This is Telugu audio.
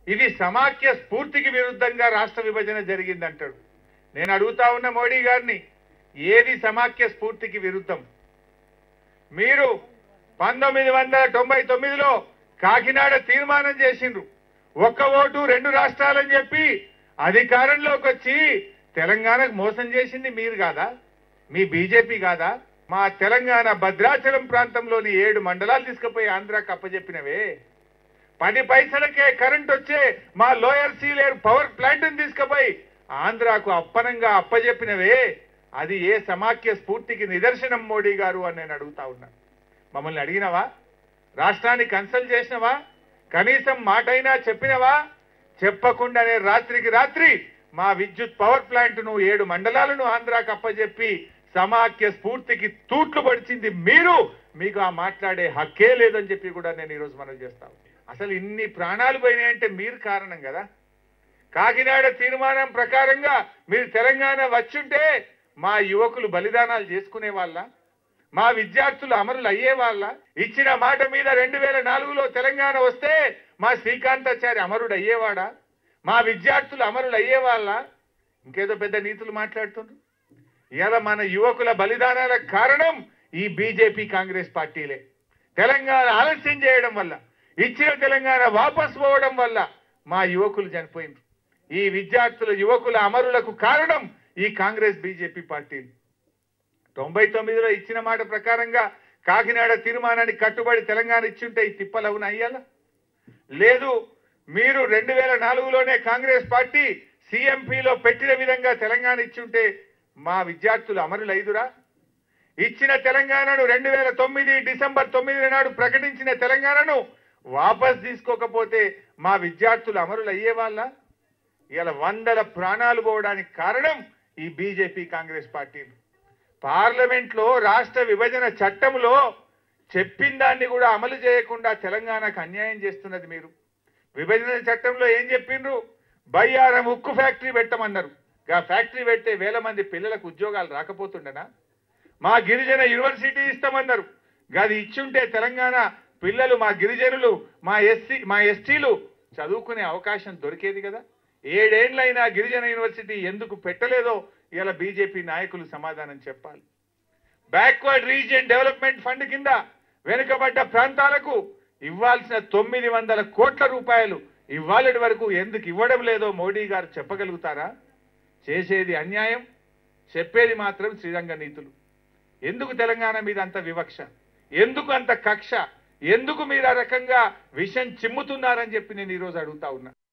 ఇది సమాఖ్య స్ఫూర్తికి విరుద్ధంగా రాష్ట్ర విభజన జరిగిందంటాడు నేను అడుగుతా ఉన్న మోడీ గారిని ఏది సమాఖ్య స్ఫూర్తికి విరుద్ధం మీరు పంతొమ్మిది వందల తొంభై తొమ్మిదిలో కాకినాడ తీర్మానం చేసిండ్రు ఒక్క ఓటు రెండు రాష్ట్రాలని చెప్పి అధికారంలోకి వచ్చి తెలంగాణకు మోసం చేసింది మీరు కాదా మీ బీజేపీ కాదా మా తెలంగాణ భద్రాచలం ప్రాంతంలోని ఏడు మండలాలు తీసుకుపోయి ఆంధ్రాకి అప్పచెప్పినవే పది పైసలకే కరెంట్ వచ్చే మా లోయర్ సీలేరు పవర్ ప్లాంట్ తీసుకుపోయి ఆంధ్రాకు అప్పనంగా అప్పజెప్పినవే అది ఏ సమాఖ్య స్ఫూర్తికి నిదర్శనం మోడీ గారు అని నేను అడుగుతా ఉన్నా మమ్మల్ని అడిగినవా రాష్ట్రాన్ని కన్సల్ట్ చేసినవా కనీసం మాటైనా చెప్పినవా చెప్పకుండానే రాత్రికి రాత్రి మా విద్యుత్ పవర్ ప్లాంట్ ను ఏడు మండలాలను ఆంధ్రాకు అప్పజెప్పి సమాఖ్య స్ఫూర్తికి తూట్లు పడిచింది మీరు మీకు ఆ మాట్లాడే హక్కే లేదని చెప్పి కూడా నేను ఈరోజు మనం చేస్తాం అసలు ఇన్ని ప్రాణాలు పోయినాయంటే మీరు కారణం కదా కాకినాడ తీర్మానం ప్రకారంగా మీరు తెలంగాణ వచ్చుంటే మా యువకులు బలిదానాలు చేసుకునే వాళ్ళ మా విద్యార్థులు అమరులు అయ్యే వాళ్ళ ఇచ్చిన మాట మీద రెండు వేల నాలుగులో తెలంగాణ వస్తే మా శ్రీకాంతాచారి అమరుడు అయ్యేవాడా మా విద్యార్థులు అమరులు అయ్యేవాళ్ళ ఇంకేదో పెద్ద నీతులు మాట్లాడుతుండ్రు ఇలా మన యువకుల బలిదానాలకు కారణం ఈ బీజేపీ కాంగ్రెస్ పార్టీలే తెలంగాణ ఆలస్యం చేయడం వల్ల ఇచ్చిన తెలంగాణ వాపస్ పోవడం వల్ల మా యువకులు చనిపోయినారు ఈ విద్యార్థుల యువకుల అమరులకు కారణం ఈ కాంగ్రెస్ బీజేపీ పార్టీలు తొంభై తొమ్మిదిలో ఇచ్చిన మాట ప్రకారంగా కాకినాడ తీర్మానానికి కట్టుబడి తెలంగాణ ఇచ్చుంటే ఈ తిప్పలవున అయ్యాలా లేదు మీరు రెండు వేల నాలుగులోనే కాంగ్రెస్ పార్టీ సిఎంపిలో పెట్టిన విధంగా తెలంగాణ ఇచ్చుంటే మా విద్యార్థులు అమరులు ఐదురా ఇచ్చిన తెలంగాణను రెండు వేల తొమ్మిది డిసెంబర్ తొమ్మిది నాడు ప్రకటించిన తెలంగాణను వాపస్ తీసుకోకపోతే మా విద్యార్థులు అమరులు అయ్యే వాళ్ళ ఇలా వందల ప్రాణాలు పోవడానికి కారణం ఈ బీజేపీ కాంగ్రెస్ పార్టీలు పార్లమెంట్ లో రాష్ట్ర విభజన చట్టంలో చెప్పిన దాన్ని కూడా అమలు చేయకుండా తెలంగాణకు అన్యాయం చేస్తున్నది మీరు విభజన చట్టంలో ఏం చెప్పిండ్రు బయ్యారం ఉక్కు ఫ్యాక్టరీ పెట్టమన్నారు ఆ ఫ్యాక్టరీ పెడితే వేల మంది పిల్లలకు ఉద్యోగాలు రాకపోతుండనా మా గిరిజన యూనివర్సిటీ ఇస్తామన్నారు గది ఇచ్చుంటే తెలంగాణ పిల్లలు మా గిరిజనులు మా ఎస్సీ మా ఎస్టీలు చదువుకునే అవకాశం దొరికేది కదా ఏడేండ్లైనా గిరిజన యూనివర్సిటీ ఎందుకు పెట్టలేదో ఇలా బీజేపీ నాయకులు సమాధానం చెప్పాలి బ్యాక్వర్డ్ రీజియన్ డెవలప్మెంట్ ఫండ్ కింద వెనుకబడ్డ ప్రాంతాలకు ఇవ్వాల్సిన తొమ్మిది వందల కోట్ల రూపాయలు ఇవ్వాలటి వరకు ఎందుకు ఇవ్వడం లేదో మోడీ గారు చెప్పగలుగుతారా చేసేది అన్యాయం చెప్పేది మాత్రం శ్రీరంగ నీతులు ఎందుకు తెలంగాణ మీద అంత వివక్ష ఎందుకు అంత కక్ష ఎందుకు మీరు ఆ రకంగా విషం చిమ్ముతున్నారని చెప్పి నేను ఈరోజు అడుగుతా ఉన్నా